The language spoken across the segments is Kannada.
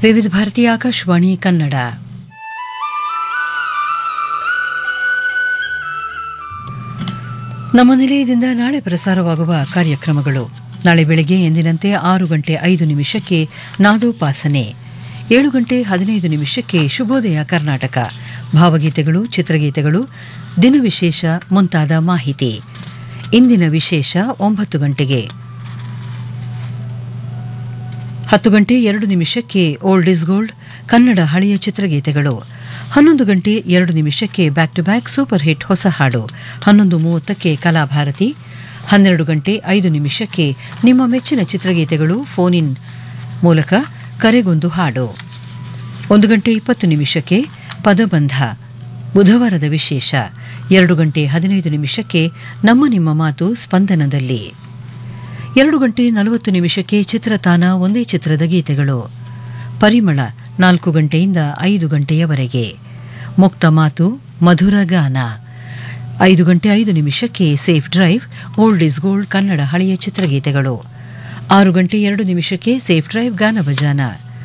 ವಿವಿಧ ಭಾರತಿ ಆಕಾಶವಾಣಿ ಕನ್ನಡ ನಮ್ಮ ನಿಲಯದಿಂದ ನಾಳೆ ಪ್ರಸಾರವಾಗುವ ಕಾರ್ಯಕ್ರಮಗಳು ನಾಳೆ ಬೆಳಗ್ಗೆ ಎಂದಿನಂತೆ ಆರು ಗಂಟೆ ಐದು ನಿಮಿಷಕ್ಕೆ ನಾದೋಪಾಸನೆ ಏಳು ಗಂಟೆ ಹದಿನೈದು ನಿಮಿಷಕ್ಕೆ ಶುಭೋದಯ ಕರ್ನಾಟಕ ಭಾವಗೀತೆಗಳು ಚಿತ್ರಗೀತೆಗಳು ದಿನವಿಶೇಷ ಮುಂತಾದ ಮಾಹಿತಿ ಇಂದಿನ ವಿಶೇಷ ಒಂಬತ್ತು ಗಂಟೆಗೆ ಹತ್ತು ಗಂಟೆ ಎರಡು ನಿಮಿಷಕ್ಕೆ ಓಲ್ಡ್ ಇಸ್ ಗೋಲ್ಡ್ ಕನ್ನಡ ಹಳೆಯ ಚಿತ್ರಗೀತೆಗಳು ಹನ್ನೊಂದು ಗಂಟೆ ಎರಡು ನಿಮಿಷಕ್ಕೆ back to back super hit ಹೊಸ ಹಾಡು ಹನ್ನೊಂದು ಮೂವತ್ತಕ್ಕೆ ಕಲಾಭಾರತಿ ಹನ್ನೆರಡು ಗಂಟೆ ಐದು ನಿಮಿಷಕ್ಕೆ ನಿಮ್ಮ ಮೆಚ್ಚಿನ ಚಿತ್ರಗೀತೆಗಳು ಫೋನ್ ಇನ್ ಮೂಲಕ ಕರೆಗೊಂದು ಹಾಡು ಒಂದು ಗಂಟೆ ಇಪ್ಪತ್ತು ನಿಮಿಷಕ್ಕೆ ಪದಬಂಧ ಬುಧವಾರದ ವಿಶೇಷ ಎರಡು ಗಂಟೆ ಹದಿನೈದು ನಿಮಿಷಕ್ಕೆ ನಮ್ಮ ನಿಮ್ಮ ಮಾತು ಸ್ಪಂದನದಲ್ಲಿ ಎರಡು ಗಂಟೆ ನಲವತ್ತು ನಿಮಿಷಕ್ಕೆ ಚಿತ್ರತಾನ ಒಂದೇ ಚಿತ್ರದ ಗೀತೆಗಳು ಪರಿಮಳ ನಾಲ್ಕು ಗಂಟೆಯಿಂದ ಐದು ಗಂಟೆಯವರೆಗೆ ಮುಕ್ತ ಮಾತು ಮಧುರ ಗಾನ ಐದು ಗಂಟೆ ಐದು ನಿಮಿಷಕ್ಕೆ safe drive old is gold Kannada ಹಳೆಯ ಚಿತ್ರಗೀತೆಗಳು ಆರು ಗಂಟೆ ಎರಡು ನಿಮಿಷಕ್ಕೆ ಸೇಫ್ ಡ್ರೈವ್ ಗಾನ ಭಜಾನ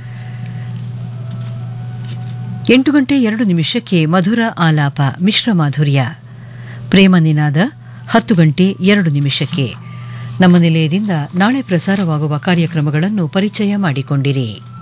ಎಂಟು ಗಂಟೆ ಎರಡು ನಿಮಿಷಕ್ಕೆ ಮಧುರ ಆಲಾಪ ಮಿಶ್ರ ಮಾಧುರ್ಯ ಪ್ರೇಮ ನಿನಾದ ಹತ್ತು ಗಂಟೆ ಎರಡು ನಿಮಿಷಕ್ಕೆ ನಮ್ಮ ನಿಲಯದಿಂದ ನಾಳೆ ಪ್ರಸಾರವಾಗುವ ಕಾರ್ಯಕ್ರಮಗಳನ್ನು ಪರಿಚಯ ಮಾಡಿಕೊಂಡಿರಿ